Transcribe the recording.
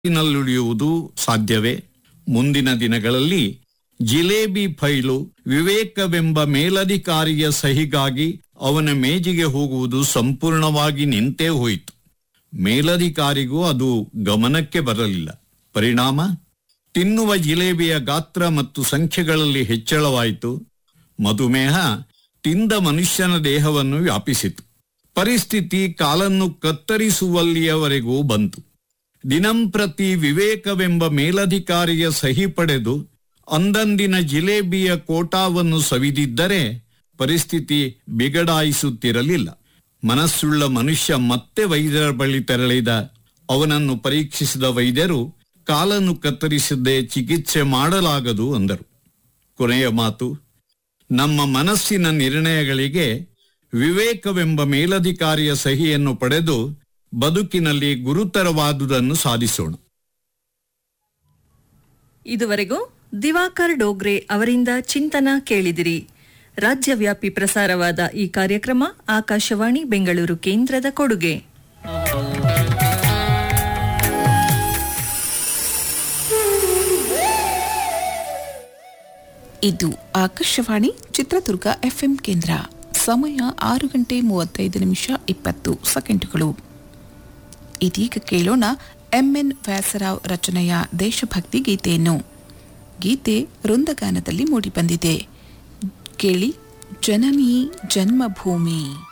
ನಲ್ಲುಳಿಯುವುದು ಸಾಧ್ಯವೇ ಮುಂದಿನ ದಿನಗಳಲ್ಲಿ ಜಿಲೇಬಿ ಫೈಲು ವಿವೇಕವೆಂಬ ಮೇಲಧಿಕಾರಿಯ ಸಹಿಗಾಗಿ ಅವನ ಮೇಜಿಗೆ ಹೋಗುವುದು ಸಂಪೂರ್ಣವಾಗಿ ನಿಂತೇ ಹೋಯಿತು ಮೇಲಧಿಕಾರಿಗೂ ಅದು ಗಮನಕ್ಕೆ ಬರಲಿಲ್ಲ ಪರಿಣಾಮ ತಿನ್ನುವ ಜಿಲೇಬಿಯ ಗಾತ್ರ ಮತ್ತು ಸಂಖ್ಯೆಗಳಲ್ಲಿ ಹೆಚ್ಚಳವಾಯಿತು ಮಧುಮೇಹ ತಿಂದ ಮನುಷ್ಯನ ದೇಹವನ್ನು ವ್ಯಾಪಿಸಿತು ಪರಿಸ್ಥಿತಿ ಕಾಲನ್ನು ಕತ್ತರಿಸುವಲ್ಲಿಯವರೆಗೂ ಬಂತು ದಿನಂಪ್ರತಿ ವಿವೇಕವೆಂಬ ಮೇಲಧಿಕಾರಿಯ ಸಹಿ ಪಡೆದು ಅಂದಂದಿನ ಜಿಲೇಬಿಯ ಕೋಟಾವನ್ನು ಸವಿದಿದ್ದರೆ ಪರಿಸ್ಥಿತಿ ಬಿಗಡಾಯಿಸುತ್ತಿರಲಿಲ್ಲ ಮನಸ್ಸುಳ್ಳ ಮನುಷ್ಯ ಮತ್ತೆ ವೈದ್ಯರ ಬಳಿ ತೆರಳಿದ ಅವನನ್ನು ಪರೀಕ್ಷಿಸಿದ ವೈದ್ಯರು ಕಾಲನ್ನು ಕತ್ತರಿಸದೆ ಚಿಕಿತ್ಸೆ ಮಾಡಲಾಗದು ಅಂದರು ಕೊನೆಯ ಮಾತು ನಮ್ಮ ಮನಸ್ಸಿನ ನಿರ್ಣಯಗಳಿಗೆ ವಿವೇಕವೆಂಬ ಮೇಲಧಿಕಾರಿಯ ಸಹಿಯನ್ನು ಪಡೆದು ಬದುಕಿನಲ್ಲಿ ಗುರುತರವಾದುದನ್ನು ಸಾಧಿಸೋಣ ಇದುವರೆಗೂ ದಿವಾಕರ್ ಡೋಗ್ರೆ ಅವರಿಂದ ಚಿಂತನ ಕೇಳಿದಿರಿ ರಾಜ್ಯವ್ಯಾಪಿ ಪ್ರಸಾರವಾದ ಈ ಕಾರ್ಯಕ್ರಮ ಆಕಾಶವಾಣಿ ಬೆಂಗಳೂರು ಕೇಂದ್ರದ ಕೊಡುಗೆ ಇದು ಆಕಾಶವಾಣಿ ಚಿತ್ರದುರ್ಗ ಎಫ್ಎಂ ಕೇಂದ್ರ ಸಮಯ ಆರು ಗಂಟೆ ಮೂವತ್ತೈದು ನಿಮಿಷ ಇಪ್ಪತ್ತು ಸೆಕೆಂಡುಗಳು ಇದೀಗ ಕೇಳೋಣ ಎಂಎನ್ ವ್ಯಾಸರಾವ್ ರಚನೆಯ ದೇಶಭಕ್ತಿ ಗೀತೆಯನ್ನು ಗೀತೆ ವೃಂದಗಾನದಲ್ಲಿ ಮೂಡಿಬಂದಿದೆ ಕೇಳಿ ಜನನಿ ಜನ್ಮಭೂಮಿ